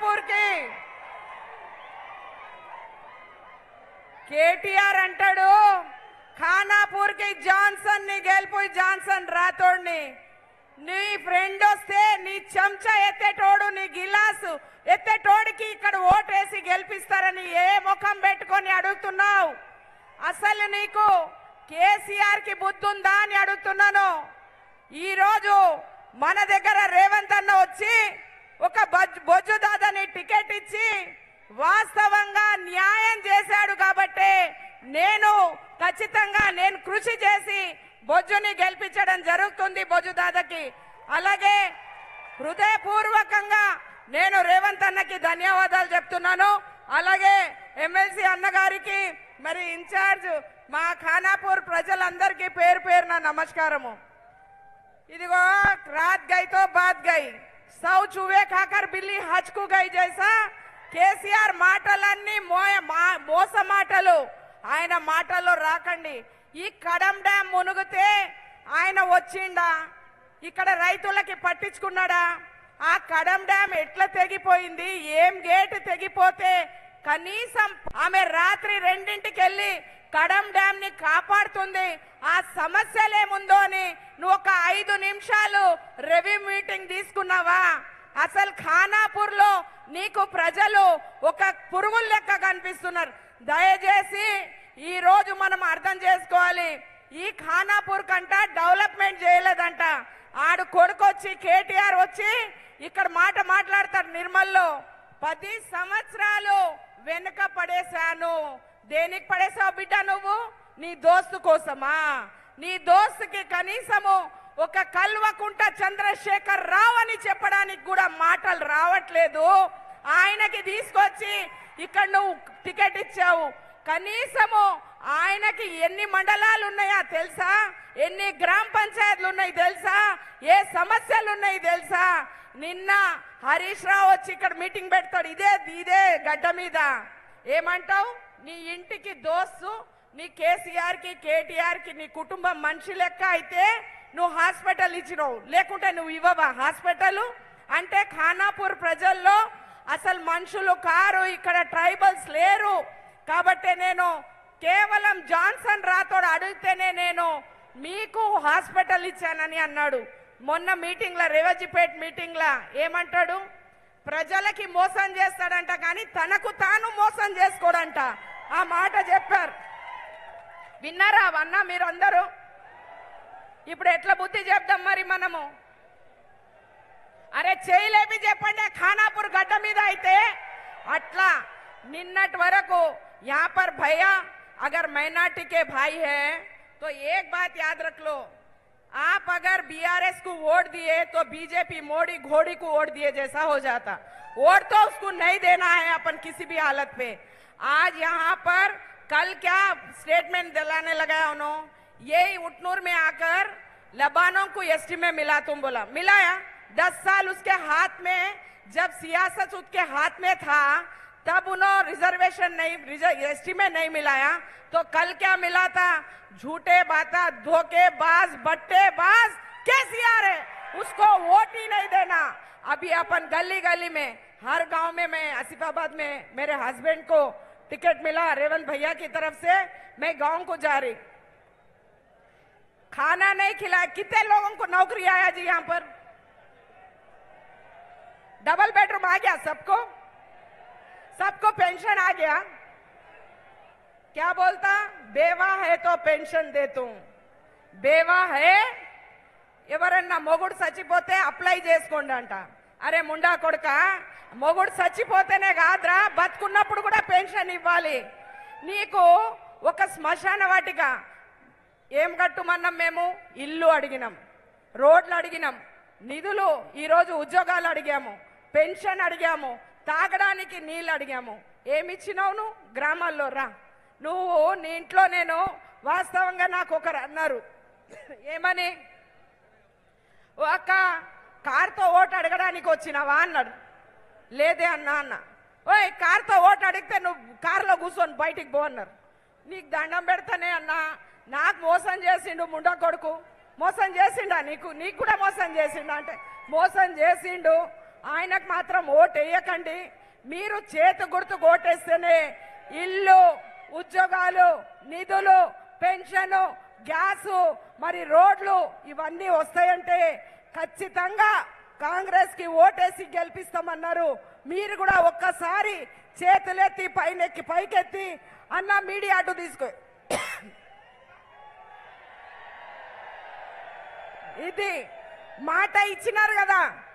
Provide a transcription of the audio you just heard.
ఖానాపూర్కి కేటీఆర్ అంటాడు ఖానాపూర్కి జాన్సన్ ని గెలుపు జాన్సన్ రాథోడ్ని నీ ఫ్రెండ్ వస్తే నీ చెంచా ఎత్తేటోడు నీ గిలాసు ఎత్తేటోడికి ఇక్కడ ఓటేసి గెలిపిస్తారని ఏ ముఖం పెట్టుకొని అడుగుతున్నావు అసలు నీకు కేసీఆర్ కి బుద్ధి ఉందా అని అడుగుతున్నాను ఈ రోజు మన దగ్గర రేవంత్ అన్న వచ్చి ఒక బొజ్జు బొజ్జు దాదని టికెట్ ఇచ్చి వాస్తవంగా న్యాయం చేశాడు కాబట్టి నేను ఖచ్చితంగా నేను కృషి చేసి బొజ్జుని గెలిపించడం జరుగుతుంది బొజ్జు దాదకి అలాగే హృదయపూర్వకంగా నేను రేవంత్ అన్నకి ధన్యవాదాలు చెప్తున్నాను అలాగే ఎమ్మెల్సీ అన్నగారికి మరి ఇన్ఛార్జ్ మా ఖానాపూర్ ప్రజలందరికీ పేరు పేరున నమస్కారము ఇదిగో రాత్ గై తో బాత్ గై సౌ చువే కాకర్ బిల్లి హచ్కు గై జైసా కేసీఆర్ మాటలన్నీ మోయ మా- మోస మాటలు ఆయన మాటల్లో రాకండి ఈ కడం డ్యాం మునుగుతే ఆయన వచ్చిండా ఇక్కడ రైతులకి పట్టించుకున్నాడా ఆ కడం డ్యాం ఎట్లా తెగిపోయింది ఏం గేట్ తెగిపోతే కనీసం ఆమె రాత్రి రెండింటికి వెళ్ళి కడం డ్యామ్ ని కాపాడుతుంది ఆ సమస్యలేముందో అని నువ్వు ఒక ఐదు నిమిషాలు రెవ్యూ మీటింగ్ తీసుకున్నావా అసలు ఖానాపూర్ లో నీకు ప్రజలు ఒక పురుగుల లెక్క కనిపిస్తున్నారు దయచేసి ఈ రోజు మనం అర్థం చేసుకోవాలి ఈ ఖానాపూర్ కంట డెవలప్మెంట్ చేయలేదంట ఆడు కొడుకొచ్చి కేటీఆర్ వచ్చి ఇక్కడ మాట మాట్లాడతారు నిర్మల్లో పది సంవత్సరాలు వెనుక పడేశాను దేనికి పడేసావు బిడ్డ నువ్వు నీ దోస్తు కోసమా నీ దోస్తుకి కనీసము ఒక కల్వకుంట చంద్రశేఖర్ రావు అని చెప్పడానికి కూడా మాటలు రావట్లేదు ఆయనకి తీసుకొచ్చి ఇక్కడ నువ్వు టికెట్ ఇచ్చావు కనీసము ఆయనకి ఎన్ని మండలాలు ఉన్నాయా తెలుసా ఎన్ని గ్రామ పంచాయతీలు ఉన్నాయి తెలుసా ఏ సమస్యలు ఉన్నాయి తెలుసా నిన్న హరీష్ రావు వచ్చి ఇక్కడ మీటింగ్ పెడతాడు ఇదే ఇదే గడ్డ మీద ఏమంటావు నీ ఇంటికి దోస్తు నీ కేసీఆర్ కి కేటీఆర్ కి నీ కుటుంబం మనిషి లెక్క అయితే నువ్వు హాస్పిటల్ ఇచ్చినావు లేకుంటే నువ్వు ఇవ్వవా హాస్పిటల్ అంటే ఖానాపూర్ ప్రజల్లో అసలు మనుషులు కారు ఇక్కడ ట్రైబల్స్ లేరు కాబట్టి నేను కేవలం జాన్సన్ రాథోడ్ అడిగితేనే నేను మీకు హాస్పిటల్ ఇచ్చానని అన్నాడు మొన్న మీటింగ్ల రేవజిపేట్ మీటింగ్ల ఏమంటాడు ప్రజలకి మోసం చేస్తాడంట కానీ తనకు తాను మోసం చేసుకోడంట ఆ మాట చెప్పారు విన్నారా అవన్నా మీరు అందరూ ఇప్పుడు ఎట్లా బుద్ధి చెప్దాం మరి మనము అరే చేయలేమి చెప్పండి ఖానాపూర్ గడ్డ మీద అయితే అట్లా నిన్నటి వరకు यहाँ पर भैया अगर माइनॉरिटी के भाई है तो एक बात याद रख लो आप अगर बीआरएस को वोट दिए तो बीजेपी मोड़ी घोड़ी को वोट दिए जैसा हो जाता वोट तो उसको नहीं देना है अपन किसी भी हालत पे आज यहाँ पर कल क्या स्टेटमेंट दिलाने लगा उन्होंने यही उटनूर में आकर लबानों को एसटी में मिला तुम बोला मिलाया दस साल उसके हाथ में जब सियासत उसके हाथ में था तब उन्होंने रिजर्वेशन नहीं एसटी में नहीं मिलाया तो कल क्या मिला था झूठे बाता धोखेबाज बट्टेबाज केसीआर है उसको वोट ही नहीं देना अभी अपन गली गली में हर गांव में मैं आसिफाबाद में मेरे हस्बैंड को टिकट मिला रेवंत भैया की तरफ से मैं गांव को जा रही खाना नहीं खिलाया कितने लोगों को नौकरी आया जी यहाँ पर डबल बेडरूम आ गया सबको सबको पेंशन आ गया क्या बोलता बेवा है तो पेंशन दे तू బేవా హే ఎవరన్నా మొగుడు చచ్చిపోతే అప్లై చేసుకోండి అంట అరే ముండా కొడుక మొగుడు చచ్చిపోతేనే కాదురా బతుకున్నప్పుడు కూడా పెన్షన్ ఇవ్వాలి నీకు ఒక శ్మశాన వాటిక ఏం కట్టుమన్నాం మేము ఇల్లు అడిగినాం రోడ్లు అడిగినాం నిధులు ఈరోజు ఉద్యోగాలు అడిగాము పెన్షన్ అడిగాము తాగడానికి నీళ్ళు అడిగాము ఏమిచ్చినావు నువ్వు గ్రామాల్లో రా నువ్వు నీ ఇంట్లో నేను వాస్తవంగా నాకు ఒకరు అన్నారు ఏమని ఒక కార్తో ఓటు అడగడానికి వచ్చినావా అన్నాడు లేదే అన్నా అన్న ఓయ్ కార్తో ఓటు అడిగితే నువ్వు కార్లో కూర్చొని బయటికి పో అన్నారు నీకు దండం పెడతానే అన్నా నాకు మోసం చేసిండు ముండా కొడుకు మోసం చేసిండా నీకు నీకు కూడా మోసం చేసిండు అంటే మోసం చేసిండు ఆయనకు మాత్రం ఓటు వేయకండి మీరు చేతి గుర్తు కోటేస్తేనే ఇల్లు ఉద్యోగాలు నిధులు పెన్షన్ గ్యాసు మరి రోడ్లు ఇవన్నీ వస్తాయంటే ఖచ్చితంగా కాంగ్రెస్ కి ఓటేసి గెలిపిస్తామన్నారు మీరు కూడా ఒక్కసారి చేతులెత్తి పైనెక్కి పైకెత్తి అన్న మీడియా అటు తీసుకో ఇది మాట ఇచ్చినారు కదా